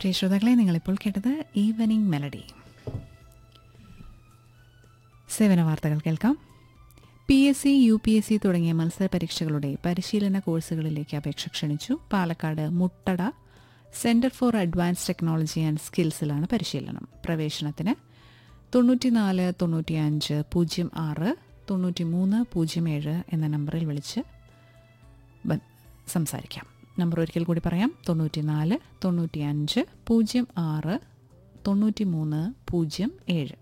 പ്രിയ ശ്രോതാക്കളെ നിങ്ങളിപ്പോൾ കേട്ടത് ഈവനിംഗ് മെലഡി സേവന വാർത്തകൾ കേൾക്കാം P S C U P S C തുടങ്ങിയ മത്സര പരീക്ഷകളുടെ പരിശീലന കോഴ്സുകളിലേക്ക് അപേക്ഷ ക്ഷണിച്ചു Palakkad Muttada centre for advance technology and സ്കിൽസിലാണ് പരിശീലനം പ്രവേശനത്തിന് തൊണ്ണൂറ്റിനാല് തൊണ്ണൂറ്റിയഞ്ച് പൂജ്യം ആറ് തൊണ്ണൂറ്റി മൂന്ന് പൂജ്യം ഏഴ് എന്ന നമ്പറിൽ വിളിച്ച് ബ- സംസാരിക്കാം നമ്പർ ഒരിക്കൽ കൂടി പറയാം തൊണ്ണൂറ്റിനാല് തൊണ്ണൂറ്റിയഞ്ച് പൂജ്യം ആറ് തൊണ്ണൂറ്റി മൂന്ന് പൂജ്യം ഏഴ്